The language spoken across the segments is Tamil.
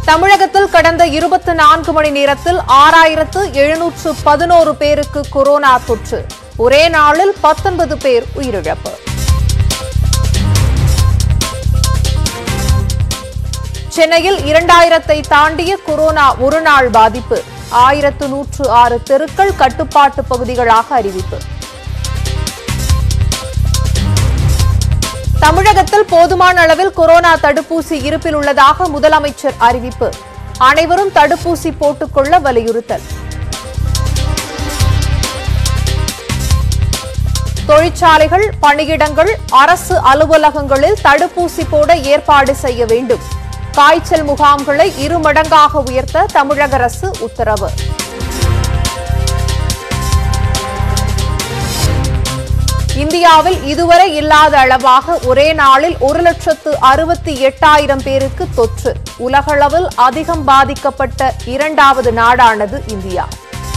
தமிழகத்தில் கடந்த இருபத்தி நான்கு மணி நேரத்தில் ஆறாயிரத்து எழுநூற்று பதினோரு பேருக்கு கொரோனா தொற்று ஒரே நாளில் பத்தொன்பது பேர் உயிரிழப்பு சென்னையில் இரண்டாயிரத்தை தாண்டிய கொரோனா ஒருநாள் பாதிப்பு ஆயிரத்து நூற்று ஆறு தெருக்கள் கட்டுப்பாட்டு பகுதிகளாக அறிவிப்பு தமிழகத்தில் போதுமான அளவில் கொரோனா தடுப்பூசி இருப்பில் உள்ளதாக முதலமைச்சர் அறிவிப்பு அனைவரும் தடுப்பூசி போட்டுக்கொள்ள வலியுறுத்தல் தொழிற்சாலைகள் பணியிடங்கள் அரசு அலுவலகங்களில் தடுப்பூசி போட ஏற்பாடு செய்ய வேண்டும் காய்ச்சல் முகாம்களை இருமடங்காக உயர்த்த தமிழக அரசு உத்தரவு இந்தியாவில் இதுவரை இல்லாத அளவாக ஒரே நாளில் ஒரு லட்சத்து அறுபத்தி எட்டாயிரம் பேருக்கு தொற்று உலகளவில் அதிகம் பாதிக்கப்பட்ட இரண்டாவது நாடானது இந்தியா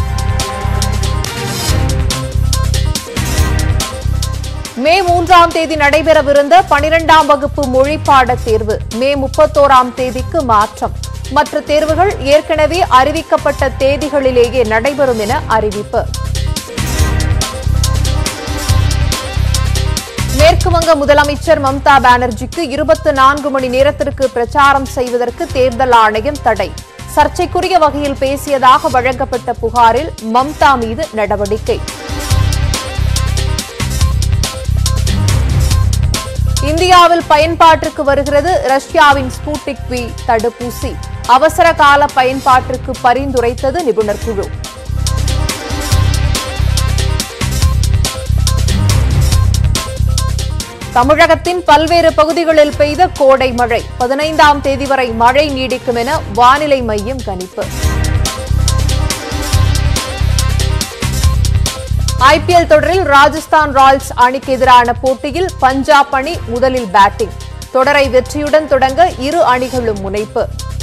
மே மூன்றாம் தேதி நடைபெறவிருந்த பனிரெண்டாம் வகுப்பு மொழிப்பாடத் தேர்வு மே முப்பத்தோராம் தேதிக்கு மாற்றம் மற்ற தேர்வுகள் ஏற்கனவே அறிவிக்கப்பட்ட தேதிகளிலேயே நடைபெறும் என அறிவிப்பு மேற்குவங்க முதலமைச்சர் மம்தா பானர்ஜிக்கு இருபத்தி நான்கு மணி நேரத்திற்கு பிரச்சாரம் செய்வதற்கு தேர்தல் ஆணையம் தடை சர்ச்சைக்குரிய வகையில் பேசியதாக வழங்கப்பட்ட புகாரில் மம்தா மீது நடவடிக்கை இந்தியாவில் பயன்பாட்டிற்கு வருகிறது ரஷ்யாவின் ஸ்பூட்டிக் வி தடுப்பூசி அவசர கால பயன்பாட்டிற்கு பரிந்துரைத்தது நிபுணர் குழு தமிழகத்தின் பல்வேறு பகுதிகளில் பெய்த கோடை மழை பதினைந்தாம் தேதி வரை மழை நீடிக்கும் என வானிலை மையம் கணிப்பு ஐபிஎல் தொடரில் ராஜஸ்தான் ராயல்ஸ் அணிக்கு எதிரான போட்டியில் பஞ்சாப் அணி முதலில் பேட்டிங் தொடரை வெற்றியுடன் தொடங்க இரு அணிகளும் முனைப்பு